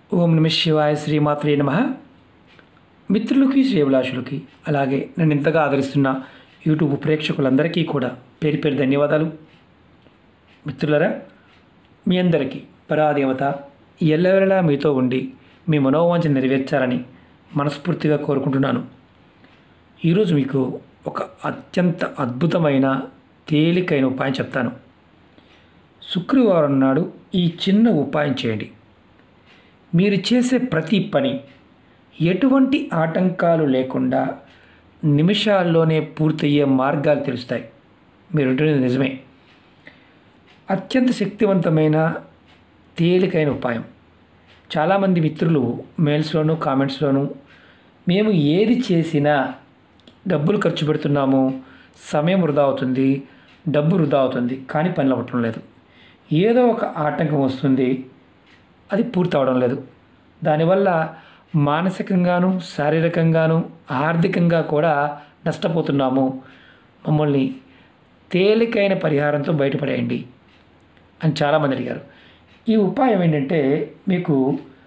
ఓం నమ శివాయ శ్రీమాత్రే నమ మిత్రులకి శ్రేభిలాషులకి అలాగే నన్ను ఇంతగా ఆదరిస్తున్న యూట్యూబ్ ప్రేక్షకులందరికీ కూడా పేరు పేరు ధన్యవాదాలు మిత్రులరా మీ అందరికీ పరాదేవత ఎల్లవెల్లలా మీతో ఉండి మీ మనోవాంఛ నెరవేర్చాలని మనస్ఫూర్తిగా కోరుకుంటున్నాను ఈరోజు మీకు ఒక అత్యంత అద్భుతమైన తేలికైన ఉపాయం చెప్తాను శుక్రవారం నాడు ఈ చిన్న ఉపాయం చేయండి మీరు చేసే ప్రతి పని ఎటువంటి ఆటంకాలు లేకుండా నిమిషాల్లోనే పూర్తయ్యే మార్గాలు తెలుస్తాయి మీరు అంటున్నది నిజమే అత్యంత శక్తివంతమైన తేలికైన ఉపాయం చాలామంది మిత్రులు మెయిల్స్లోను కామెంట్స్లోను మేము ఏది చేసినా డబ్బులు ఖర్చు పెడుతున్నాము సమయం వృధా అవుతుంది డబ్బు వృధా అవుతుంది కానీ పనులు అవ్వటం లేదు ఏదో ఒక ఆటంకం వస్తుంది అది పూర్తి అవడం లేదు దానివల్ల మానసికంగాను శారీరకంగాను ఆర్థికంగా కూడా నష్టపోతున్నాము మమ్మల్ని తేలికైన పరిహారంతో బయటపడేయండి అని చాలామంది అడిగారు ఈ ఉపాయం ఏంటంటే మీకు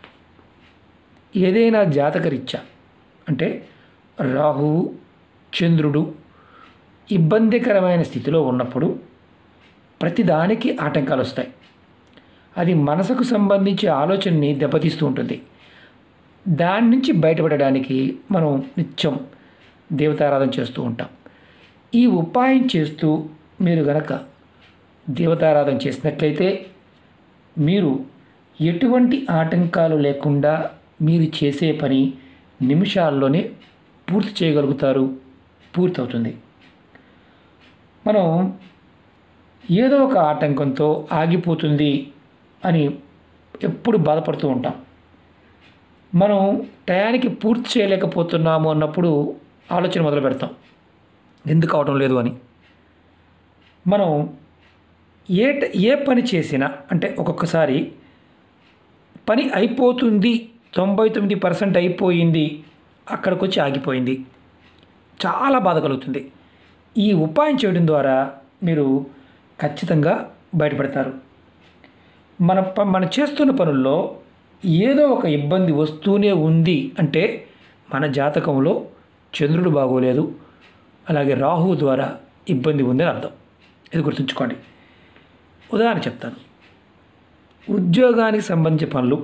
ఏదైనా జాతకరీత్యా అంటే రాహువు చంద్రుడు ఇబ్బందికరమైన స్థితిలో ఉన్నప్పుడు ప్రతిదానికి ఆటంకాలు వస్తాయి అది మనసుకు సంబంధించి ఆలోచనని దెబ్బతీస్తూ ఉంటుంది దాని నుంచి బయటపడడానికి మనం నిత్యం దేవతారాధన చేస్తూ ఉంటాం ఈ ఉపాయం చేస్తూ మీరు గనక దేవతారాధన చేసినట్లయితే మీరు ఎటువంటి ఆటంకాలు లేకుండా మీరు చేసే పని నిమిషాల్లోనే పూర్తి చేయగలుగుతారు పూర్తవుతుంది మనం ఏదో ఒక ఆటంకంతో ఆగిపోతుంది అని ఎప్పుడు బాధపడుతూ ఉంటాం మనం టయానికి పూర్తి చేయలేకపోతున్నాము అన్నప్పుడు ఆలోచన మొదలు పెడతాం ఎందుకు అవడం లేదు అని మనం ఏ ట- ఏ పని చేసినా అంటే ఒక్కొక్కసారి పని అయిపోతుంది తొంభై తొమ్మిది పర్సెంట్ అయిపోయింది అక్కడికి వచ్చి ఆగిపోయింది చాలా బాధ కలుగుతుంది ఈ ఉపాయం చేయడం ద్వారా మీరు ఖచ్చితంగా బయటపడతారు మన ప- మనం చేస్తున్న పనుల్లో ఏదో ఒక ఇబ్బంది వస్తూనే ఉంది అంటే మన జాతకంలో చంద్రుడు బాగోలేదు అలాగే రాహువు ద్వారా ఇబ్బంది ఉందని అర్థం ఇది గుర్తుంచుకోండి ఉదాహరణ చెప్తాను ఉద్యోగానికి సంబంధించిన పనులు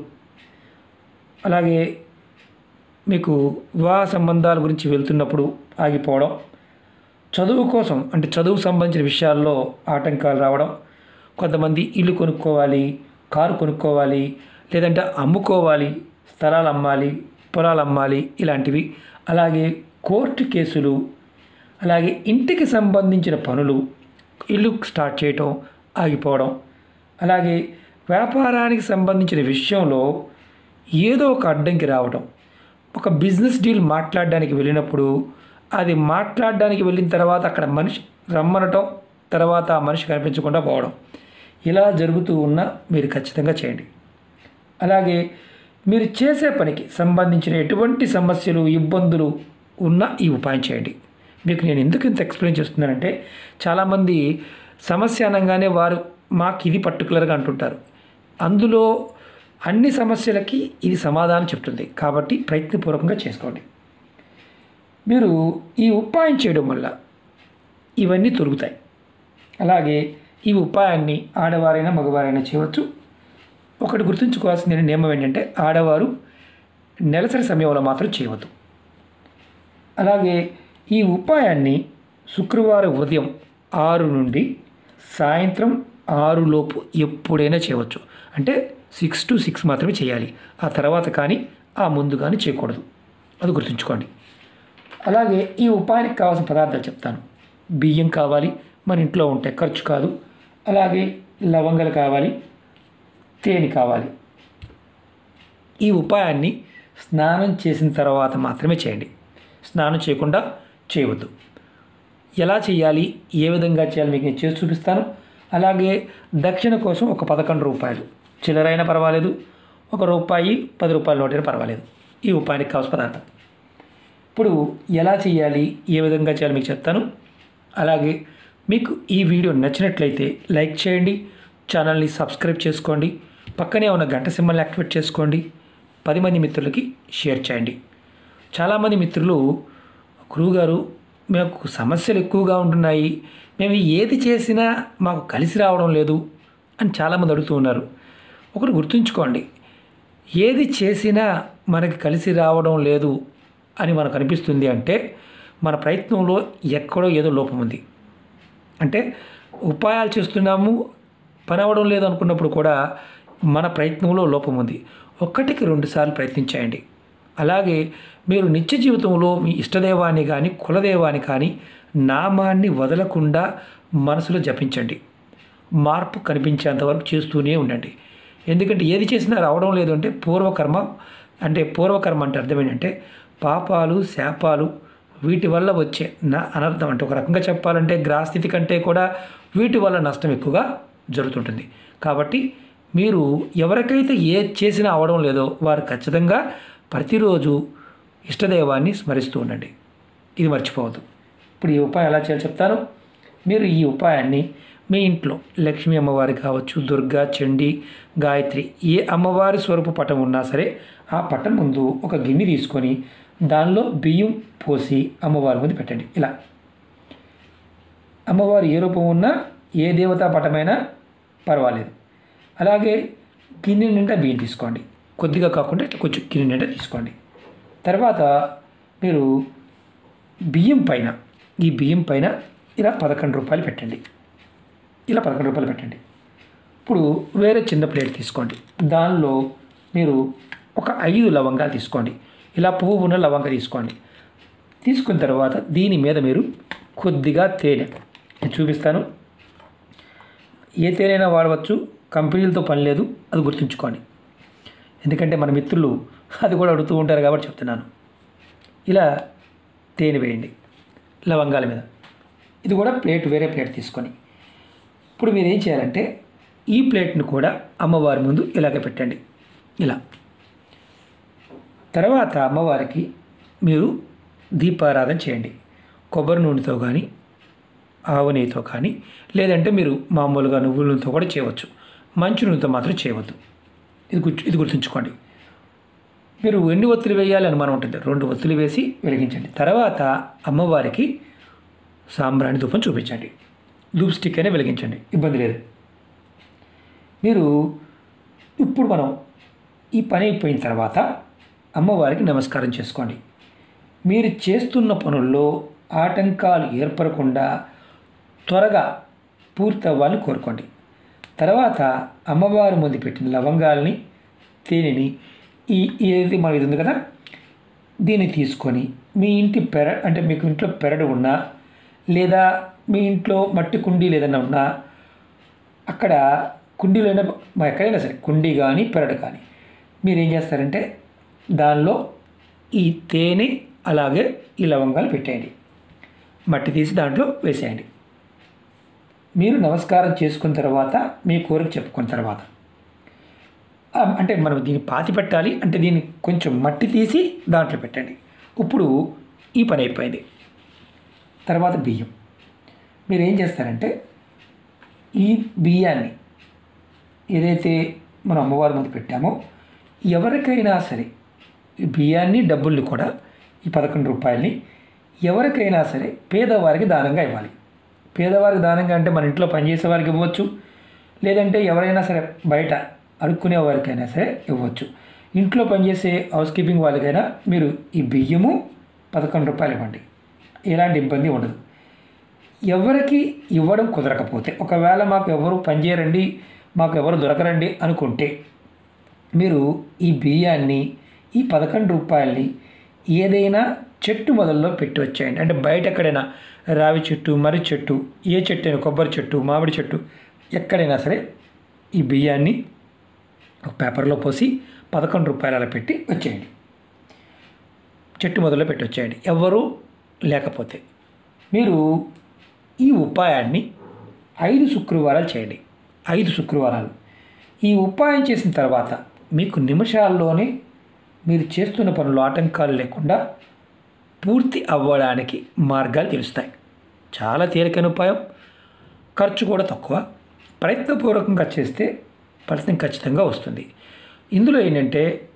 అలాగే మీకు వివాహ సంబంధాల గురించి వెళ్తున్నప్పుడు ఆగిపోవడం చదువు కోసం అంటే చదువు సంబంధించిన విషయాల్లో ఆటంకాలు రావడం కొంతమంది ఇల్లు కొనుక్కోవాలి కారు కొనుక్కోవాలి లేదంటే అమ్ముకోవాలి స్థలాలు అమ్మాలి పొలాలు అమ్మాలి ఇలాంటివి అలాగే కోర్టు కేసులు అలాగే ఇంటికి సంబంధించిన పనులు ఇల్లు స్టార్ట్ చేయటం ఆగిపోవడం అలాగే వ్యాపారానికి సంబంధించిన విషయంలో ఏదో ఒక అడ్డంకి రావడం ఒక బిజినెస్ డీల్ మాట్లాడడానికి వెళ్ళినప్పుడు అది మాట్లాడడానికి వెళ్ళిన తర్వాత అక్కడ మనిషి రమ్మనటం తర్వాత ఆ మనిషి కనిపించకుండా పోవడం ఇలా జరుగుతూ ఉన్న మీరు ఖచ్చితంగా చేయండి అలాగే మీరు చేసే పనికి సంబంధించిన ఎటువంటి సమస్యలు ఇబ్బందులు ఉన్న ఈ ఉపాయం చేయండి మీకు నేను ఎందుకు ఇంత ఎక్స్ప్లెయిన్ చేస్తున్నానంటే చాలామంది సమస్య అనగానే వారు మాకు ఇది పర్టికులర్గా అంటుంటారు అందులో అన్ని సమస్యలకి ఇది సమాధానం చెప్తుంది కాబట్టి ప్రయత్నపూర్వకంగా చేసుకోండి మీరు ఈ ఉపాయం చేయడం వల్ల ఇవన్నీ తొలుగుతాయి అలాగే ఈ ఉపాయాన్ని ఆడవారైనా మగవారైనా చేయవచ్చు ఒకటి గుర్తుంచుకోవాల్సిన నియమం ఏంటంటే ఆడవారు నెలసరి సమయంలో మాత్రం చేయవద్దు అలాగే ఈ ఉపాయాన్ని శుక్రవారం ఉదయం ఆరు నుండి సాయంత్రం ఆరు లోపు ఎప్పుడైనా చేయవచ్చు అంటే సిక్స్ టు సిక్స్ మాత్రమే చేయాలి ఆ తర్వాత కానీ ఆ ముందు కానీ చేయకూడదు అది గుర్తుంచుకోండి అలాగే ఈ ఉపాయానికి కావాల్సిన పదార్థాలు చెప్తాను బియ్యం కావాలి మన ఇంట్లో ఉంటే ఖర్చు కాదు అలాగే లవంగాలు కావాలి తేనె కావాలి ఈ ఉపాయాన్ని స్నానం చేసిన తర్వాత మాత్రమే చేయండి స్నానం చేయకుండా చేయవద్దు ఎలా చేయాలి ఏ విధంగా చేయాలి మీకు నేను చేసి చూపిస్తాను అలాగే దక్షిణ కోసం ఒక పదకొండు రూపాయలు చిల్లరైనా పర్వాలేదు ఒక రూపాయి పది రూపాయల నోటైనా పర్వాలేదు ఈ ఉపాయానికి కావాల్సిన పదార్థం ఇప్పుడు ఎలా చేయాలి ఏ విధంగా చేయాలి మీకు చెప్తాను అలాగే మీకు ఈ వీడియో నచ్చినట్లయితే లైక్ చేయండి ఛానల్ని సబ్స్క్రైబ్ చేసుకోండి పక్కనే ఉన్న గంట సింబల్ని యాక్టివేట్ చేసుకోండి పది మంది మిత్రులకి షేర్ చేయండి చాలామంది మిత్రులు గురువుగారు మాకు సమస్యలు ఎక్కువగా ఉంటున్నాయి మేము ఏది చేసినా మాకు కలిసి రావడం లేదు అని చాలామంది అడుగుతూ ఉన్నారు ఒకటి గుర్తుంచుకోండి ఏది చేసినా మనకి కలిసి రావడం లేదు అని మనకు అనిపిస్తుంది అంటే మన ప్రయత్నంలో ఎక్కడో ఏదో లోపం ఉంది అంటే ఉపాయాలు చేస్తున్నాము పని అవ్వడం లేదు అనుకున్నప్పుడు కూడా మన ప్రయత్నంలో లోపం ఉంది ఒక్కటికి రెండుసార్లు ప్రయత్నించేయండి అలాగే మీరు నిత్య జీవితంలో మీ ఇష్టదైవాన్ని కానీ కులదైవాన్ని కానీ నామాన్ని వదలకుండా మనసులో జపించండి మార్పు కనిపించేంత వరకు చేస్తూనే ఉండండి ఎందుకంటే ఏది చేసినా రావడం లేదు అంటే పూర్వకర్మ అంటే పూర్వకర్మ అంటే అర్థం ఏంటంటే పాపాలు శాపాలు వీటి వల్ల వచ్చే నా అనర్థం అంటే ఒక రకంగా చెప్పాలంటే గ్రహస్థితి కంటే కూడా వీటి వల్ల నష్టం ఎక్కువగా జరుగుతుంటుంది కాబట్టి మీరు ఎవరికైతే ఏ చేసినా అవడం లేదో వారు ఖచ్చితంగా ప్రతిరోజు ఇష్టదైవాన్ని స్మరిస్తూ ఉండండి ఇది మర్చిపోవద్దు ఇప్పుడు ఈ ఉపాయం ఎలా చేయాలో చెప్తాను మీరు ఈ ఉపాయాన్ని మీ ఇంట్లో లక్ష్మీ అమ్మవారి కావచ్చు దుర్గా చండి గాయత్రి ఏ అమ్మవారి స్వరూప పటం ఉన్నా సరే ఆ పటం ముందు ఒక గిన్నె తీసుకొని దానిలో బియ్యం పోసి అమ్మవారి ముందు పెట్టండి ఇలా అమ్మవారు ఏ రూపం ఉన్నా ఏ దేవతా పటమైనా పర్వాలేదు అలాగే గిన్నె నిండా బియ్యం తీసుకోండి కొద్దిగా కాకుండా ఇట్లా కొంచెం గిన్నె నిండా తీసుకోండి తర్వాత మీరు బియ్యం పైన ఈ బియ్యం పైన ఇలా పదకొండు రూపాయలు పెట్టండి ఇలా పదకొండు రూపాయలు పెట్టండి ఇప్పుడు వేరే చిన్న ప్లేట్ తీసుకోండి దానిలో మీరు ఒక ఐదు లవంగాలు తీసుకోండి ఇలా పువ్వు ఉన్న లవంగా తీసుకోండి తీసుకున్న తర్వాత దీని మీద మీరు కొద్దిగా తేనె నేను చూపిస్తాను ఏ తేనైనా వాడవచ్చు కంపెనీలతో పని లేదు అది గుర్తుంచుకోండి ఎందుకంటే మన మిత్రులు అది కూడా అడుగుతూ ఉంటారు కాబట్టి చెప్తున్నాను ఇలా తేనె వేయండి లవంగాల మీద ఇది కూడా ప్లేట్ వేరే ప్లేట్ తీసుకొని ఇప్పుడు మీరు ఏం చేయాలంటే ఈ ప్లేట్ను కూడా అమ్మవారి ముందు ఇలాగే పెట్టండి ఇలా తర్వాత అమ్మవారికి మీరు దీపారాధన చేయండి కొబ్బరి నూనెతో కానీ ఆవు నెయ్యితో కానీ లేదంటే మీరు మామూలుగా నువ్వుల నూనెతో కూడా చేయవచ్చు మంచి నూనెతో మాత్రం చేయవద్దు ఇది గుర్తు ఇది గుర్తుంచుకోండి మీరు ఎన్ని ఒత్తులు వేయాలి అనుమానం ఉంటుంది రెండు ఒత్తులు వేసి వెలిగించండి తర్వాత అమ్మవారికి సాంబ్రాణి ధూపం చూపించండి ధూప్ స్టిక్ అయినా వెలిగించండి ఇబ్బంది లేదు మీరు ఇప్పుడు మనం ఈ పని అయిపోయిన తర్వాత అమ్మవారికి నమస్కారం చేసుకోండి మీరు చేస్తున్న పనుల్లో ఆటంకాలు ఏర్పడకుండా త్వరగా పూర్తి అవ్వాలని కోరుకోండి తర్వాత అమ్మవారి ముందు పెట్టిన లవంగాల్ని తేనెని ఈ ఏది మన ఇది ఉంది కదా దీన్ని తీసుకొని మీ ఇంటి పెర అంటే మీకు ఇంట్లో పెరడు ఉన్నా లేదా మీ ఇంట్లో మట్టి కుండీ ఏదైనా ఉన్నా అక్కడ కుండీలో అయినా మా ఎక్కడైనా సరే కుండీ కానీ పెరడు కానీ మీరు ఏం చేస్తారంటే దానిలో ఈ తేనె అలాగే ఈ లవంగాలు పెట్టేయండి మట్టి తీసి దాంట్లో వేసేయండి మీరు నమస్కారం చేసుకున్న తర్వాత మీ కోరిక చెప్పుకున్న తర్వాత ఆ, అంటే మనం దీన్ని పాతి పెట్టాలి అంటే దీన్ని కొంచెం మట్టి తీసి దాంట్లో పెట్టండి ఇప్పుడు ఈ పని అయిపోయింది తర్వాత బియ్యం మీరు ఏం చేస్తారంటే ఈ బియ్యాన్ని ఏదైతే మనం అమ్మవారి ముందు పెట్టామో ఎవరికైనా సరే ఈ బియ్యాన్ని డబ్బుల్ని కూడా ఈ పదకొండు రూపాయలని ఎవరికైనా సరే పేదవారికి దానంగా ఇవ్వాలి పేదవారికి దానంగా అంటే మన ఇంట్లో పనిచేసే వారికి ఇవ్వచ్చు లేదంటే ఎవరైనా సరే బయట అడుక్కునే వారికైనా సరే ఇవ్వచ్చు ఇంట్లో పనిచేసే హౌస్ కీపింగ్ వాళ్ళకైనా మీరు ఈ బియ్యము పదకొండు రూపాయలు ఇవ్వండి ఎలాంటి ఇబ్బంది ఉండదు ఎవరికి ఇవ్వడం కుదరకపోతే ఒకవేళ మాకు ఎవరు పనిచేయరండి మాకు ఎవరు దొరకరండి అనుకుంటే మీరు ఈ బియ్యాన్ని ఈ పదకొండు రూపాయలని ఏదైనా చెట్టు మొదల్లో పెట్టి వచ్చేయండి అంటే బయట ఎక్కడైనా రావి చెట్టు మర్రి చెట్టు ఏ చెట్టు అయినా కొబ్బరి చెట్టు మామిడి చెట్టు ఎక్కడైనా సరే ఈ బియ్యాన్ని ఒక పేపర్లో పోసి పదకొండు రూపాయలు అలా పెట్టి వచ్చేయండి చెట్టు మొదల్లో పెట్టి వచ్చేయండి ఎవరు లేకపోతే మీరు ఈ ఉపాయాన్ని ఐదు శుక్రవారాలు చేయండి ఐదు శుక్రవారాలు ఈ ఉపాయం చేసిన తర్వాత మీకు నిమిషాల్లోనే మీరు చేస్తున్న పనులు ఆటంకాలు లేకుండా పూర్తి అవ్వడానికి మార్గాలు తెలుస్తాయి చాలా తేలికైన ఉపాయం ఖర్చు కూడా తక్కువ ప్రయత్నపూర్వకంగా చేస్తే ఫలితం ఖచ్చితంగా వస్తుంది ఇందులో ఏంటంటే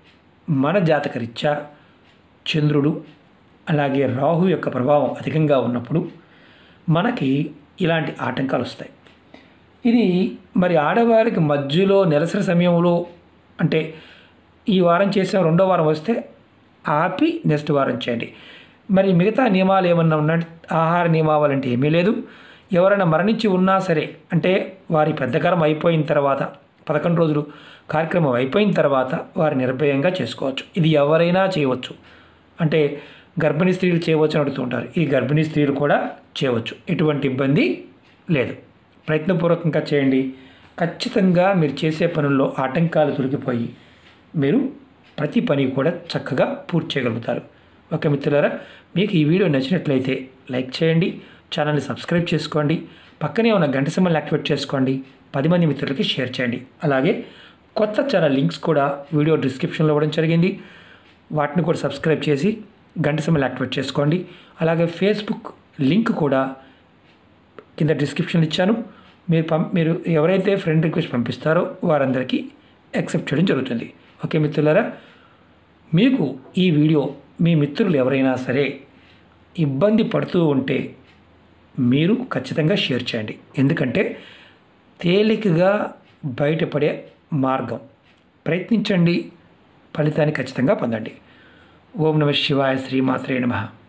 మన జాతకరీత్యా చంద్రుడు అలాగే రాహు యొక్క ప్రభావం అధికంగా ఉన్నప్పుడు మనకి ఇలాంటి ఆటంకాలు వస్తాయి ఇది మరి ఆడవారికి మధ్యలో నెలసరి సమయంలో అంటే ఈ వారం చేసిన రెండో వారం వస్తే ఆపి నెక్స్ట్ వారం చేయండి మరి మిగతా నియమాలు ఏమన్నా ఉన్నా ఆహార నియమాలు అంటే ఏమీ లేదు ఎవరైనా మరణించి ఉన్నా సరే అంటే వారి పెద్దకరం అయిపోయిన తర్వాత పదకొండు రోజులు కార్యక్రమం అయిపోయిన తర్వాత వారు నిర్భయంగా చేసుకోవచ్చు ఇది ఎవరైనా చేయవచ్చు అంటే గర్భిణీ స్త్రీలు చేయవచ్చు అని అడుగుతుంటారు ఈ గర్భిణీ స్త్రీలు కూడా చేయవచ్చు ఎటువంటి ఇబ్బంది లేదు ప్రయత్నపూర్వకంగా చేయండి ఖచ్చితంగా మీరు చేసే పనుల్లో ఆటంకాలు తొలగిపోయి మీరు ప్రతి పని కూడా చక్కగా పూర్తి చేయగలుగుతారు ఓకే మిత్రులారా మీకు ఈ వీడియో నచ్చినట్లయితే లైక్ చేయండి ఛానల్ని సబ్స్క్రైబ్ చేసుకోండి పక్కనే ఉన్న గంట సింబల్ని యాక్టివేట్ చేసుకోండి పది మంది మిత్రులకి షేర్ చేయండి అలాగే కొత్త ఛానల్ లింక్స్ కూడా వీడియో డిస్క్రిప్షన్లో ఇవ్వడం జరిగింది వాటిని కూడా సబ్స్క్రైబ్ చేసి గంట సింబల్ యాక్టివేట్ చేసుకోండి అలాగే ఫేస్బుక్ లింక్ కూడా కింద డిస్క్రిప్షన్ ఇచ్చాను మీరు పం మీరు ఎవరైతే ఫ్రెండ్ రిక్వెస్ట్ పంపిస్తారో వారందరికీ యాక్సెప్ట్ చేయడం జరుగుతుంది ఓకే మిత్రులారా మీకు ఈ వీడియో మీ మిత్రులు ఎవరైనా సరే ఇబ్బంది పడుతూ ఉంటే మీరు ఖచ్చితంగా షేర్ చేయండి ఎందుకంటే తేలికగా బయటపడే మార్గం ప్రయత్నించండి ఫలితాన్ని ఖచ్చితంగా పొందండి ఓం నమ శివాయ శ్రీమాత్రే నమః